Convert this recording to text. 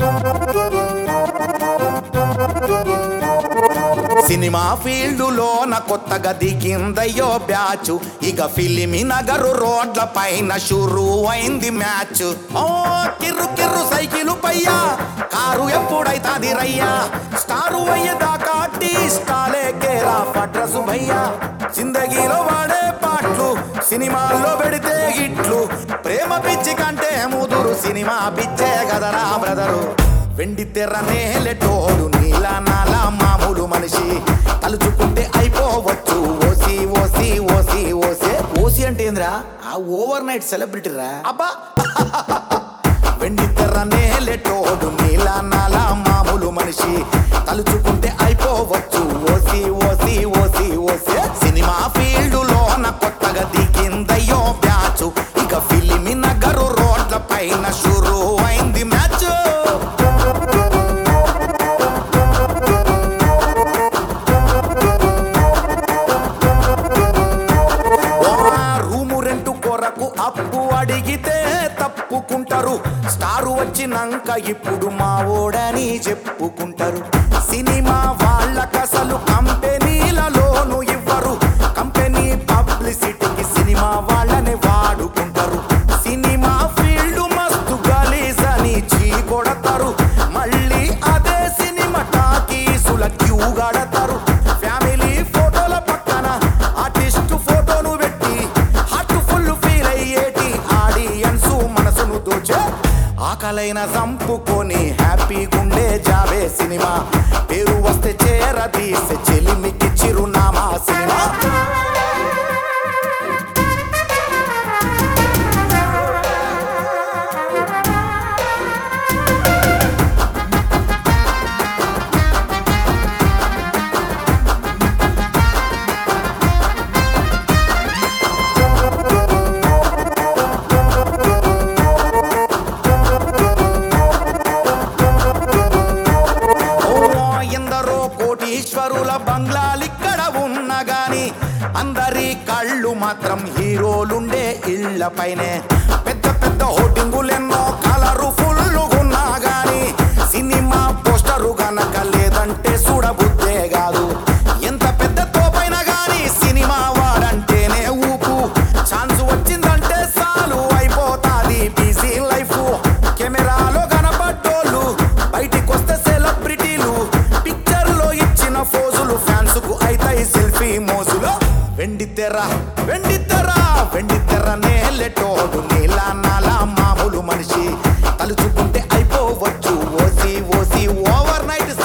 cinema ఫీల్డులోన కొత్తగా దిగిందయ్యో బ్యాచ్ ఇక ఫిలిమి నగరు రోడ్ల పైన షురు అయింది మ్యాచ్ ఓ కిర్రు కిర్రు సైకిలు పయ్యా కారు ఎప్పుడైతాది రయ్యా స్టారు అయ్యేదాకా టీ స్టాలే కేరా అడ్రస్ భయ్యా జిందగీలో వాడే పాటలు సినిమాల్లో పెడితే హిట్లు ప్రేమ పిచ్చి కంటే ముదురు సినిమా పిచ్చే కదరా బ్రదరు వెండి తెర నేలెటోడు నీల నాల మామూలు మనిషి తలుచుకుంటే అయిపోవచ్చు ఓసి ఓసి ఓసి ఓసే ఓసి అంటే ఏంద్రా ఆ ఓవర్ నైట్ సెలబ్రిటీ రా అబ్బా వెండి తెర నేలెటోడు నీల నాల మామూలు మనిషి తలుచుకుంటే అయిపోవచ్చు ఓసి ఓసి ఓసి ఓసే సినిమా ఫీల్డులోన కొత్తగా దిగిందయ్యో బ్యాచ్ ఇక ఫిలిమి నగరు రోడ్ల పైన షురు అయింది మ్యాచ్ రూము రెంటు కొరకు అప్పు అడిగితే తప్పుకుంటారు స్టారు వచ్చినాక ఇప్పుడు మా ఓడని చెప్పుకుంటారు సినిమా వాళ్ళకసలు కంపెనీలలోను ఇవ్వరు కంపెనీ పబ్లిసిటీకి సినిమా వాళ్ళని వాడుకుంటారు సినిమా ఫీల్డ్ మస్తు గలీజ్ అని చీకొడతారు మళ్ళీ అదే సినిమా టాకీసుల క్యూ గడతారు ఫ్యామిలీ ఫోటోల పక్కన ఆర్టిస్ట్ ఫోటోను పెట్టి హార్ట్ ఫుల్ ఫీల్ అయ్యేటి ఆడియన్స్ మనసును దోచే ఆకలైన చంపుకొని హ్యాపీగుండే జాబే సినిమా పేరు వస్తే చేరదీసే చెలిమికి చిరునామా సినిమా ఓ ఎందరో కోటీశ్వరుల బంగ్లాలిక్కడ ఉన్న గాని అందరి కళ్ళు మాత్రం హీరోలుండే ఇళ్ల పైనే పెద్ద పెద్ద హోర్డింగులెన్నో కలరు ఫుల్లుగున్నా గాని సినిమా పోస్టరు గనక లేదంటే చూడబుద్దే కాదు ఎంత పెద్ద తోపైనా గాని సినిమా వాడంటేనే ఊపు ఛాన్స్ వచ్చిందంటే చాలు అయిపోతాది బిజీ లైఫ్ కెమెరాలో కనపడ్డోళ్ళు బయటికొస్తే సెలబ్రిటీలు పిక్చర్ లో ఇచ్చిన ఫోజులు ఫ్యాన్స్ కు అయితాయి సెల్ఫీ మోజులు వెండి తెర వెండి తెర వెండి తెర నేలెటోడు నీల నాల మామూలు మనిషి తలుచుకుంటే అయిపోవచ్చు ఓసి ఓసి ఓవర్ నైట్